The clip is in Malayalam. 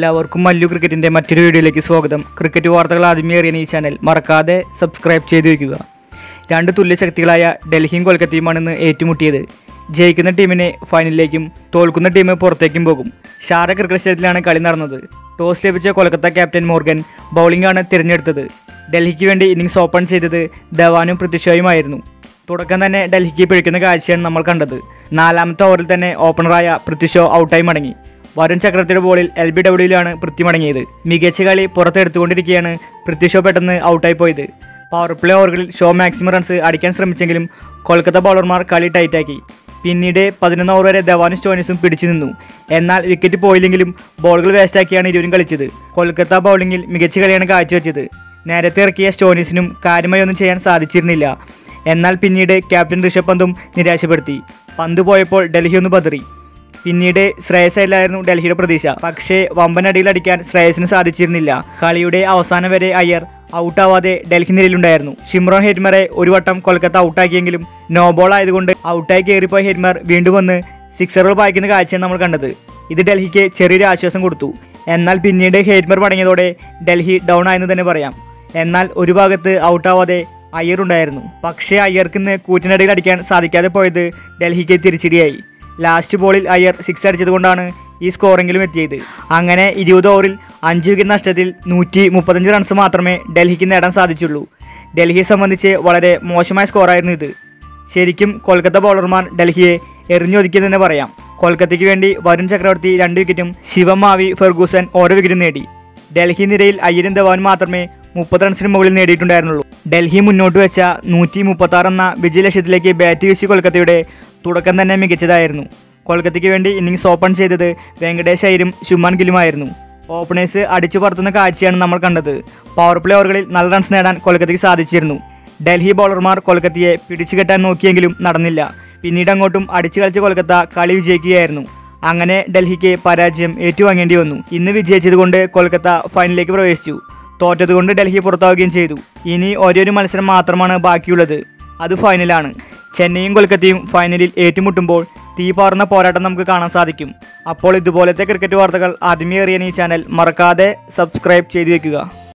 എല്ലാവർക്കും മല്ലു ക്രിക്കറ്റിൻ്റെ മറ്റൊരു വീഡിയോയിലേക്ക് സ്വാഗതം ക്രിക്കറ്റ് വാർത്തകൾ ആദ്യമേ അറിയാൻ ഈ ചാനൽ മറക്കാതെ സബ്സ്ക്രൈബ് ചെയ്തു വയ്ക്കുക രണ്ട് തുല്യ ശക്തികളായ ഡൽഹിയും കൊൽക്കത്തയുമാണ് ഇന്ന് ഏറ്റുമുട്ടിയത് ജയിക്കുന്ന ടീമിനെ ഫൈനലിലേക്കും തോൽക്കുന്ന ടീം പുറത്തേക്കും പോകും ഷാര ക്രിക്കറ്റ് സ്റ്റേഡിയത്തിലാണ് കളി നടന്നത് ടോസ് ലഭിച്ച കൊൽക്കത്ത ക്യാപ്റ്റൻ മോർഗൻ ബൗളിംഗാണ് തിരഞ്ഞെടുത്തത് ഡൽഹിക്ക് വേണ്ടി ഇന്നിങ്സ് ഓപ്പൺ ചെയ്തത് ധവാനും പൃഥ്വിഷായുമായിരുന്നു തുടക്കം തന്നെ ഡൽഹിക്ക് പിഴയ്ക്കുന്ന കാഴ്ചയാണ് നമ്മൾ കണ്ടത് നാലാമത്തെ ഓവറിൽ തന്നെ ഓപ്പണറായ പൃഥ്വിഷോ ഔട്ടായി മടങ്ങി വരുൺ ചക്രവർത്തിയുടെ ബോളിൽ എൽ ബി ഡബ്ല്യൂയിലാണ് പൃഥ്വി മടങ്ങിയത് മികച്ച കളി പുറത്തെടുത്തുകൊണ്ടിരിക്കുകയാണ് പൃഥ്വി ഷോ പെട്ടെന്ന് ഔട്ടായി പോയത് പവർ പ്ലേ ഓവറുകളിൽ ഷോ മാക്സിമം റൺസ് അടിക്കാൻ ശ്രമിച്ചെങ്കിലും കൊൽക്കത്ത ബൗളർമാർ കളി ടൈറ്റാക്കി പിന്നീട് പതിനൊന്ന് ഓവർ വരെ ധവാനും സ്റ്റോനിസും പിടിച്ചു നിന്നു എന്നാൽ വിക്കറ്റ് പോയില്ലെങ്കിലും ബോളുകൾ വേസ്റ്റാക്കിയാണ് ഇരുവരും കളിച്ചത് കൊൽക്കത്ത ബൗളിംഗിൽ മികച്ച കളിയാണ് കാഴ്ചവെച്ചത് നേരത്തെ ഇറക്കിയ സ്റ്റോനിസിനും കാര്യമായി ഒന്നും ചെയ്യാൻ സാധിച്ചിരുന്നില്ല എന്നാൽ പിന്നീട് ക്യാപ്റ്റൻ ഋഷഭ് പന്തും നിരാശപ്പെടുത്തി പന്ത് പോയപ്പോൾ ഡൽഹി ഒന്ന് പതറി പിന്നീട് ശ്രേയസായിരുന്നു ഡൽഹിയുടെ പ്രതീക്ഷ പക്ഷേ വമ്പനടിയിൽ അടിക്കാൻ ശ്രേയസിന് സാധിച്ചിരുന്നില്ല കളിയുടെ അവസാനം വരെ അയ്യർ ഔട്ടാവാതെ ഡൽഹി നിലയിലുണ്ടായിരുന്നു ഷിമ്രോൺ ഹെറ്റ്മറെ ഒരു വട്ടം കൊൽക്കത്ത ഔട്ടാക്കിയെങ്കിലും നോ ബോൾ ആയതുകൊണ്ട് ഔട്ടായി കയറിപ്പോയ ഹെറ്റ്മർ വീണ്ടും വന്ന് സിക്സറുകൾ പായിക്കുന്ന കാഴ്ചയാണ് നമ്മൾ കണ്ടത് ഇത് ഡൽഹിക്ക് ചെറിയൊരു ആശ്വാസം കൊടുത്തു എന്നാൽ പിന്നീട് ഹെറ്റ്മർ മടങ്ങിയതോടെ ഡൽഹി ഡൗൺ ആയെന്ന് തന്നെ പറയാം എന്നാൽ ഒരു ഭാഗത്ത് ഔട്ടാവാതെ അയ്യർ ഉണ്ടായിരുന്നു പക്ഷേ അയ്യർക്ക് ഇന്ന് കൂറ്റിനടിയിൽ അടിക്കാൻ സാധിക്കാതെ പോയത് ഡൽഹിക്ക് തിരിച്ചടിയായി ലാസ്റ്റ് ബോളിൽ അയ്യർ സിക്സ് അടിച്ചതുകൊണ്ടാണ് ഈ സ്കോറെങ്കിലും എത്തിയത് അങ്ങനെ ഇരുപത് ഓവറിൽ അഞ്ച് വിക്കറ്റ് നഷ്ടത്തിൽ നൂറ്റി മുപ്പത്തഞ്ച് റൺസ് മാത്രമേ ഡൽഹിക്ക് നേടാൻ സാധിച്ചുള്ളൂ ഡൽഹിയെ സംബന്ധിച്ച് വളരെ മോശമായ സ്കോറായിരുന്നു ഇത് ശരിക്കും കൊൽക്കത്ത ബൗളർമാർ ഡൽഹിയെ എറിഞ്ഞൊതുക്കിയെന്ന് തന്നെ പറയാം കൊൽക്കത്തയ്ക്ക് വേണ്ടി വരുൺ ചക്രവർത്തി രണ്ട് വിക്കറ്റും ശിവമാവി ഫെർഗൂസൻ ഓരോ വിക്കറ്റും നേടി ഡൽഹി നിരയിൽ അയ്യരും ധവാൻ മാത്രമേ മുപ്പത് റൺസിന് മുകളിൽ നേടിയിട്ടുണ്ടായിരുന്നുള്ളൂ ഡൽഹി മുന്നോട്ട് വെച്ച നൂറ്റി മുപ്പത്തി ആറ് എന്ന വിജയലക്ഷ്യത്തിലേക്ക് ബാറ്റ് വീശി കൊൽക്കത്തയുടെ തുടക്കം തന്നെ മികച്ചതായിരുന്നു കൊൽക്കത്തയ്ക്ക് വേണ്ടി ഇന്നിങ്സ് ഓപ്പൺ ചെയ്തത് വെങ്കടേഷ് അയ്യരും ശുമാൻ ഗിലുമായിരുന്നു ഓപ്പണേഴ്സ് അടിച്ചു പറത്തുന്ന കാഴ്ചയാണ് നമ്മൾ കണ്ടത് പവർ പ്ലേ ഓവറുകളിൽ നല്ല റൺസ് നേടാൻ കൊൽക്കത്തയ്ക്ക് സാധിച്ചിരുന്നു ഡൽഹി ബൗളർമാർ കൊൽക്കത്തയെ പിടിച്ചു കെട്ടാൻ നോക്കിയെങ്കിലും നടന്നില്ല പിന്നീട് അങ്ങോട്ടും അടിച്ചു കളിച്ച കൊൽക്കത്ത കളി വിജയിക്കുകയായിരുന്നു അങ്ങനെ ഡൽഹിക്ക് പരാജയം ഏറ്റുവാങ്ങേണ്ടി വന്നു ഇന്ന് വിജയിച്ചതുകൊണ്ട് കൊൽക്കത്ത ഫൈനലിലേക്ക് പ്രവേശിച്ചു തോറ്റതുകൊണ്ട് ഡൽഹി പുറത്താവുകയും ചെയ്തു ഇനി ഒരേ മത്സരം മാത്രമാണ് ബാക്കിയുള്ളത് അത് ഫൈനലാണ് ചെന്നൈയും കൊൽക്കത്തയും ഫൈനലിൽ ഏറ്റുമുട്ടുമ്പോൾ തീ പാറുന്ന പോരാട്ടം നമുക്ക് കാണാൻ സാധിക്കും അപ്പോൾ ഇതുപോലത്തെ ക്രിക്കറ്റ് വാർത്തകൾ ആദ്യമേ അറിയാൻ ഈ ചാനൽ മറക്കാതെ സബ്സ്ക്രൈബ് ചെയ്തു വെക്കുക